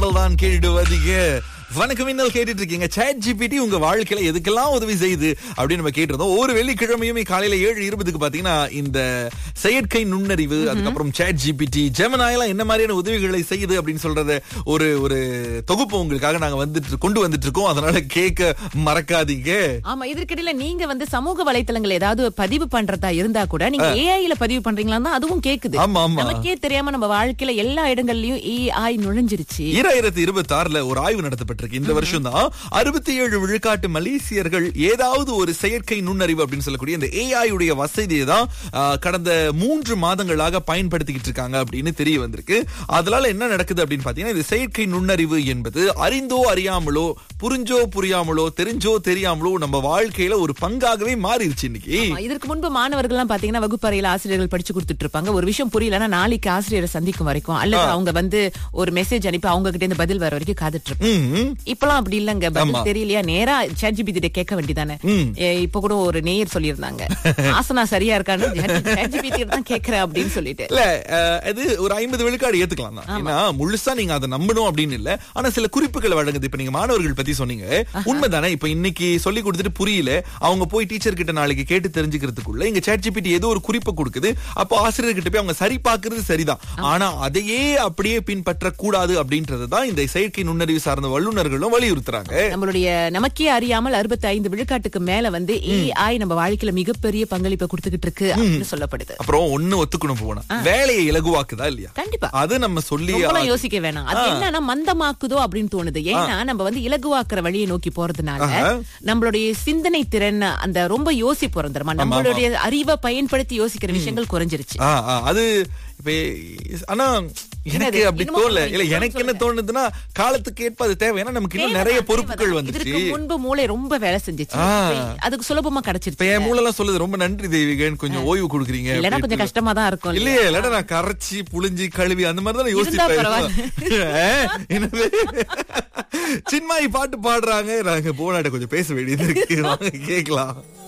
பாடல் தான் கேட்டுடுவதீங்க வணக்கம் இன்னல் கேட்டுட்டு இருக்கீங்க சேட் ஜிபிடி உங்க வாழ்க்கையில எதுக்கெல்லாம் உதவி செய்யுது அப்படின்னு நம்ம கேட்டிருந்தோம் ஒரு வெள்ளிக்கிழமையுமே காலையில ஏழு இருபதுக்கு பாத்தீங்கன்னா இந்த செயற்கை நுண்ணறிவு அதுக்கப்புறம் சேட் ஜிபிடி ஜெமனாயெல்லாம் என்ன மாதிரியான உதவிகளை செய்யுது அப்படின்னு சொல்றத ஒரு ஒரு தொகுப்பு உங்களுக்காக நாங்க வந்துட்டு கொண்டு வந்துட்டு இருக்கோம் அதனால கேட்க மறக்காதீங்க ஆமா இதற்கிடையில நீங்க வந்து சமூக வலைத்தளங்கள் ஏதாவது பதிவு பண்றதா இருந்தா கூட நீங்க ஏஐல பதிவு பண்றீங்களா தான் அதுவும் கேக்குது ஆமா, ஆமா. நமக்கே தெரியாம நம்ம வாழ்க்கையில எல்லா இடங்கள்லயும் ஏஐ நுழைஞ்சிருச்சு ஈராயிரத்தி இருபத்தி ஆறுல ஒரு ஆய்வு நடத்தப்பட்டிருக்கு இந்த வருஷம் தான் அறுபத்தி ஏழு விழுக்காட்டு மலேசியர்கள் ஏதாவது ஒரு செயற்கை நுண்ணறிவு அப்படின்னு சொல்லக்கூடிய இந்த ஏஐ உடைய வசதியை தான் ஆ, கடந்த மூன்று மாதங்களாக பயன்படுத்திக்கிட்டு இருக்காங்க அப்படின்னு தெரிய வந்திருக்கு அதனால என்ன நடக்குது அப்படின்னு பாத்தீங்கன்னா இந்த செயற்கை நுண்ணறிவு என்பது அறிந்தோ அறியாமலோ புரிஞ்சோ புரியாமலோ தெரிஞ்சோ தெரியாமலோ நம்ம வாழ்க்கையில ஒரு பங்காகவே மாறிடுச்சு இன்னைக்கு ஆமா, இதற்கு முன்பு மாணவர்கள் எல்லாம் பாத்தீங்கன்னா வகுப்பறையில ஆசிரியர்கள் படிச்சு கொடுத்துட்டு இருப்பாங்க ஒரு விஷயம் புரியலன்னா நாளைக்கு ஆசிரியரை சந்திக்கும் வரைக்கும் அல்லது அவங்க வந்து ஒரு மெசேஜ் அனுப்பி அவங்க கிட்ட இருந்து பதில் வர வரைக்கும் காத்துட்டு இருப்பாங்க ம், இப்பெல்லாம் அப்படி இல்லங்க ஆமா. பதில் தெரியலையா நேரா ChatGPT கிட்ட கேட்க வேண்டியதானே ம். இப்ப கூட ஒரு நேயர் சொல்லியிருந்தாங்க ஆசனா சரியா இருக்கான்னு ChatGPT கிட்ட தான் கேக்குறேன் அப்படின்னு சொல்லிட்டு இல்ல அஹ், அது ஒரு ஐம்பது விழுக்காடு ஏத்துக்கலாம் தான் ஏன்னா முழுசா நீங்க அதை நம்பணும் அப்படின்னு இல்ல ஆனா சில குறிப்புகளை வழங்குது இப்ப நீங்க மாணவர்கள் பத்தி சொன்னீங்க உண்மைதானே இப்ப இன்னைக்கு சொல்லி கொடுத்துட்டு புரியல அவங்க போய் டீச்சர் கிட்ட நாளைக்கு கேட்டு தெரிஞ்சுக்கிறதுக்குள்ள இங்க சேட் ஜிபிடி ஏதோ ஒரு குறிப்பை கொடுக்குது அப்போ ஆசிரியர் கிட்ட போய் அவங்க சரி பார்க்கிறது சரிதான் ஆனா அதையே அப்படியே பின்பற்ற கூடாது அப்படின்றது தான் இந்த செயற்கை நுண்ணறிவு சார்ந்த வல்லுநர்களும் வலியுறுத்துறாங்க நம்மளுடைய நமக்கே அறியாமல் அறுபத்தி ஐந்து விழுக்காட்டுக்கு மேல வந்து ஏஐ நம்ம வாழ்க்கையில மிகப்பெரிய பங்களிப்பை கொடுத்துக்கிட்டு இருக்கு அப்படின்னு சொல்லப்படுது அப்புறம் ஒண்ணு ஒத்துக்கணும் போனா வேலையை இலகுவாக்குதா இல்லையா கண்டிப்பா அது நம்ம சொல்லி ரொம்பலாம் யோசிக்க வேணாம் அது என்னன்னா மந்தமாக்குதோ அப்படின்னு தோணுது ஏன்னா நம்ம வந்து இலகுவாக்குற வழியை நோக்கி போறதுனால ஆஹா. நம்மளுடைய சிந்தனை திறன் அந்த ரொம்ப யோசி போறோம் நம்மளுடைய அறிவை பயன்படுத்தி யோசிக்கிற விஷயங்கள் குறைஞ்சிருச்சு ஆ, ஆ, அது இப்ப ஆனா எனக்கு என்னது? அப்படி இன்னுமா தோணல சொல்லுங்க, இல்ல இன்னும் எனக்கு என்ன தோணுதுன்னா காலத்துக்கு ஏற்ப அது தேவை ஏன்னா நமக்கு இன்னும் நிறைய தேவைதான், பொறுப்புகள் தேவைதான். வந்துச்சு இதற்கு முன்பு மூளை ரொம்ப வேலை செஞ்சுச்சு ஆ. இப்ப அதுக்கு சுலபமா இப்ப கிடைச்சிருச்சு என் மூளெல்லாம் சொல்லுது ரொம்ப நன்றி தெய்வீகன் கொஞ்சம் ஓய்வு கொடுக்குறீங்க இல்லன்னா கொஞ்சம் அப்படின்ட்டு. கஷ்டமா தான் இருக்கும் இல்லையே இல்லடா நான் கரைச்சி புளிஞ்சி கழுவி அந்த மாதிரி தான் இருந்தா யோசிப்பேன் ஆ, என்னது சின்மாயி பாட்டு பாடுறாங்க நாங்க போனாட்ட கொஞ்சம் பேச வேண்டியது இருக்கு வாங்க கேக்கலாம்